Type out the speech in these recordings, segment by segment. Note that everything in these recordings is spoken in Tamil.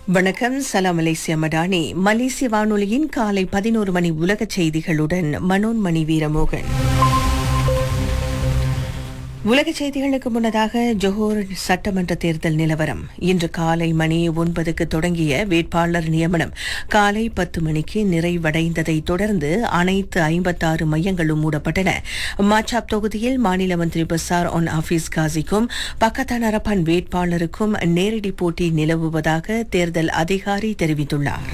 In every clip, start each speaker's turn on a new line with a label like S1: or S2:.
S1: வணக்கம் சலாம் மலேசியா மடானி மலேசிய வானொலியின் காலை பதினோரு மணி உலக செய்திகளுடன் மனோன்மணி வீரமோகன் உலக செய்திகளுக்கு முன்னதாக ஜோஹர் சட்டமன்ற தேர்தல் நிலவரம் இன்று காலை மணி ஒன்பதுக்கு தொடங்கிய வேட்பாளர் நியமனம் காலை பத்து மணிக்கு நிறைவடைந்ததை தொடர்ந்து அனைத்து ஐம்பத்தாறு மையங்களும் மூடப்பட்டன மாச்சாப் தொகுதியில் மாநில மந்திரி பசார் ஒன் ஆபீஸ் காசிக்கும் பக்கத்தான் அரப்பான் வேட்பாளருக்கும் நேரடி போட்டி நிலவுவதாக தேர்தல் அதிகாரி தெரிவித்துள்ளார்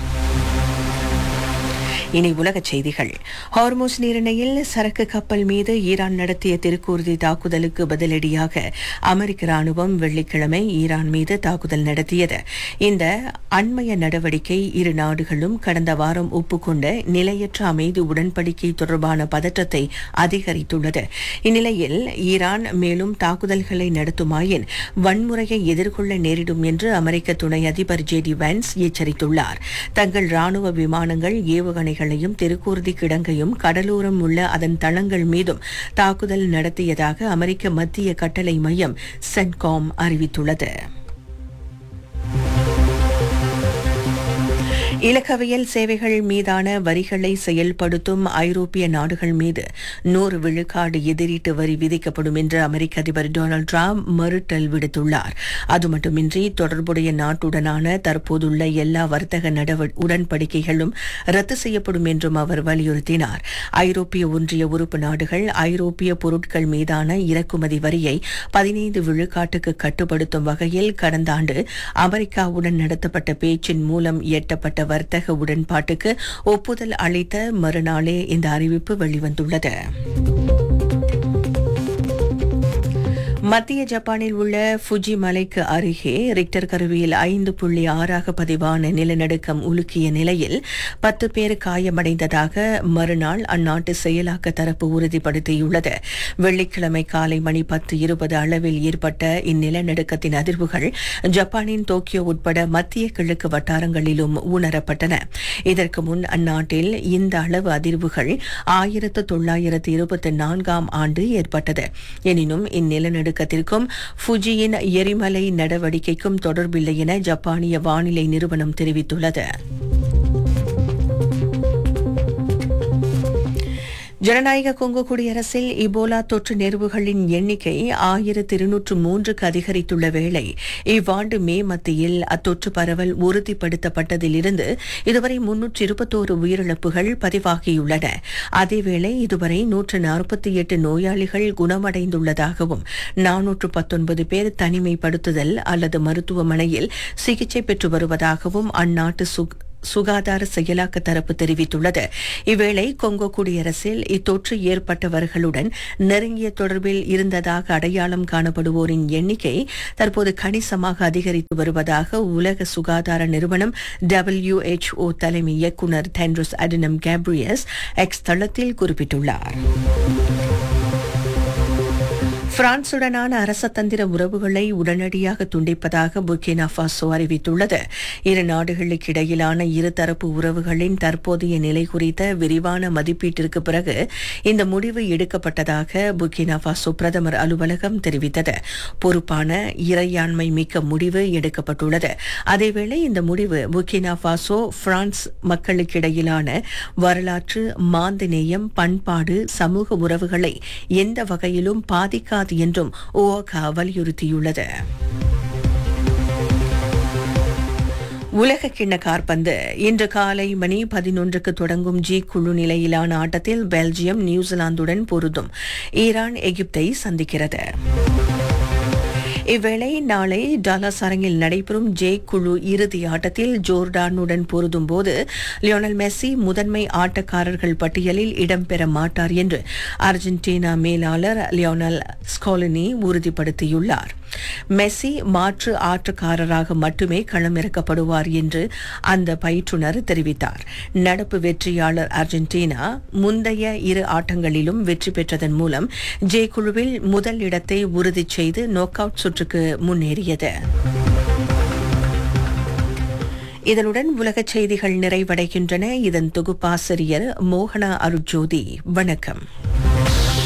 S1: இனி உலகச் செய்திகள் ஹார்மோஸ் நீரிணையில் சரக்கு கப்பல் மீது ஈரான் நடத்திய திருக்கூர்தி தாக்குதலுக்கு பதிலடியாக அமெரிக்க ராணுவம் வெள்ளிக்கிழமை ஈரான் மீது தாக்குதல் நடத்தியது இந்த அண்மைய நடவடிக்கை இரு நாடுகளும் கடந்த வாரம் ஒப்புக்கொண்ட நிலையற்ற அமைதி உடன்படிக்கை தொடர்பான பதற்றத்தை அதிகரித்துள்ளது இந்நிலையில் ஈரான் மேலும் தாக்குதல்களை நடத்துமாயின் வன்முறையை எதிர்கொள்ள நேரிடும் என்று அமெரிக்க துணை அதிபர் ஜே டி வான்ஸ் எச்சரித்துள்ளார் தங்கள் ராணுவ விமானங்கள் ஏவுகணைகளையும் திருக்கூர்தி கிடங்கையும் கடலோரம் உள்ள அதன் தளங்கள் மீதும் தாக்குதல் நடத்தியதாக அமெரிக்க மத்திய கட்டளை மையம் சென்காம் அறிவித்துள்ளது இலக்கவியல் சேவைகள் மீதான வரிகளை செயல்படுத்தும் ஐரோப்பிய நாடுகள் மீது நூறு விழுக்காடு எதிரீட்டு வரி விதிக்கப்படும் என்று அமெரிக்க அதிபர் டொனால்டு டிரம்ப் மறுட்டல் விடுத்துள்ளார் அது மட்டுமின்றி தொடர்புடைய நாட்டுடனான தற்போதுள்ள எல்லா வர்த்தக நடவ உடன்படிக்கைகளும் ரத்து செய்யப்படும் என்றும் அவர் வலியுறுத்தினார் ஐரோப்பிய ஒன்றிய உறுப்பு நாடுகள் ஐரோப்பிய பொருட்கள் மீதான இறக்குமதி வரியை பதினைந்து விழுக்காட்டுக்கு கட்டுப்படுத்தும் வகையில் கடந்த ஆண்டு அமெரிக்காவுடன் நடத்தப்பட்ட பேச்சின் மூலம் எட்டப்பட்ட வர்த்தக உடன்பாட்டுக்கு ஒப்புதல் அளித்த மறுநாளே இந்த அறிவிப்பு வெளிவந்துள்ளது மத்திய ஜப்பானில் உள்ள ஃபுஜி மலைக்கு அருகே ரிக்டர் கருவியில் ஐந்து புள்ளி ஆறாக பதிவான நிலநடுக்கம் உலுக்கிய நிலையில் பத்து பேர் காயமடைந்ததாக மறுநாள் அந்நாட்டு செயலாக்க தரப்பு உறுதிப்படுத்தியுள்ளது வெள்ளிக்கிழமை காலை மணி பத்து இருபது அளவில் ஏற்பட்ட இந்நிலநடுக்கத்தின் அதிர்வுகள் ஜப்பானின் டோக்கியோ உட்பட மத்திய கிழக்கு வட்டாரங்களிலும் உணரப்பட்டன இதற்கு முன் அந்நாட்டில் இந்த அளவு அதிர்வுகள் ஆயிரத்து தொள்ளாயிரத்து இருபத்தி நான்காம் ஆண்டு ஏற்பட்டது எனினும் இந்நிலநடுக்க நிலநடுக்கத்திற்கும் ஃபுஜியின் எரிமலை நடவடிக்கைக்கும் தொடர்பில்லை என ஜப்பானிய வானிலை நிறுவனம் தெரிவித்துள்ளது ஜனநாயக கொங்கு குடியரசில் இபோலா தொற்று நேர்வுகளின் எண்ணிக்கை ஆயிரத்து இருநூற்று மூன்றுக்கு அதிகரித்துள்ள வேளை இவ்வாண்டு மே மத்தியில் அத்தொற்று பரவல் உறுதிப்படுத்தப்பட்டதிலிருந்து இதுவரை முன்னூற்று இருபத்தோரு உயிரிழப்புகள் பதிவாகியுள்ளன அதேவேளை இதுவரை நூற்று நாற்பத்தி எட்டு நோயாளிகள் குணமடைந்துள்ளதாகவும் நானூற்று பத்தொன்பது பேர் தனிமைப்படுத்துதல் அல்லது மருத்துவமனையில் சிகிச்சை பெற்று வருவதாகவும் அந்நாட்டு சுக சுகாதார செயலாக்க தரப்பு தெரிவித்துள்ளது இவ்வேளை கொங்கோ குடியரசில் இத்தொற்று ஏற்பட்டவர்களுடன் நெருங்கிய தொடர்பில் இருந்ததாக அடையாளம் காணப்படுவோரின் எண்ணிக்கை தற்போது கணிசமாக அதிகரித்து வருவதாக உலக சுகாதார நிறுவனம் டபிள்யூஎச்ஓ தலைமை இயக்குநர் தென்ட்ரோஸ் அடினம் கேப்ரியஸ் எக்ஸ் தளத்தில் குறிப்பிட்டுள்ளார் பிரான்சுடனான அரசதந்திர உறவுகளை உடனடியாக துண்டிப்பதாக புர்கினா ஃபாசோ அறிவித்துள்ளது இரு நாடுகளுக்கு இடையிலான இருதரப்பு உறவுகளின் தற்போதைய நிலை குறித்த விரிவான மதிப்பீட்டிற்கு பிறகு இந்த முடிவு எடுக்கப்பட்டதாக புர்கினா ஃபாசோ பிரதமர் அலுவலகம் தெரிவித்தது பொறுப்பான இறையாண்மை மிக்க முடிவு எடுக்கப்பட்டுள்ளது அதேவேளை இந்த முடிவு புர்கினா ஃபாசோ பிரான்ஸ் மக்களுக்கிடையிலான வரலாற்று மாந்தநேயம் பண்பாடு சமூக உறவுகளை எந்த வகையிலும் பாதிக்காது கூடாது என்றும் ஓகா வலியுறுத்தியுள்ளது உலக கிண்ண கார்பந்து இன்று காலை மணி பதினொன்றுக்கு தொடங்கும் ஜி குழு நிலையிலான ஆட்டத்தில் பெல்ஜியம் நியூசிலாந்துடன் பொருதும் ஈரான் எகிப்தை சந்திக்கிறது இவ்வேளை நாளை டாலஸ் அரங்கில் நடைபெறும் ஜே குழு இறுதி ஆட்டத்தில் ஜோர்டானுடன் பொருதும் போது லியோனல் மெஸ்ஸி முதன்மை ஆட்டக்காரர்கள் பட்டியலில் இடம்பெற மாட்டார் என்று அர்ஜென்டினா மேலாளர் லியோனல் ஸ்காலினி உறுதிப்படுத்தியுள்ளார் மெஸ்ஸி மாற்று ஆட்டக்காரராக மட்டுமே களமிறக்கப்படுவார் என்று அந்த பயிற்றுனர் தெரிவித்தார் நடப்பு வெற்றியாளர் அர்ஜென்டினா முந்தைய இரு ஆட்டங்களிலும் வெற்றி பெற்றதன் மூலம் ஜே குழுவில் முதல் இடத்தை உறுதி செய்து நோக் அவுட் சுற்றுக்கு முன்னேறியது இதனுடன் உலகச் செய்திகள் நிறைவடைகின்றன இதன் தொகுப்பாசிரியர் மோகனா அருஜோதி வணக்கம்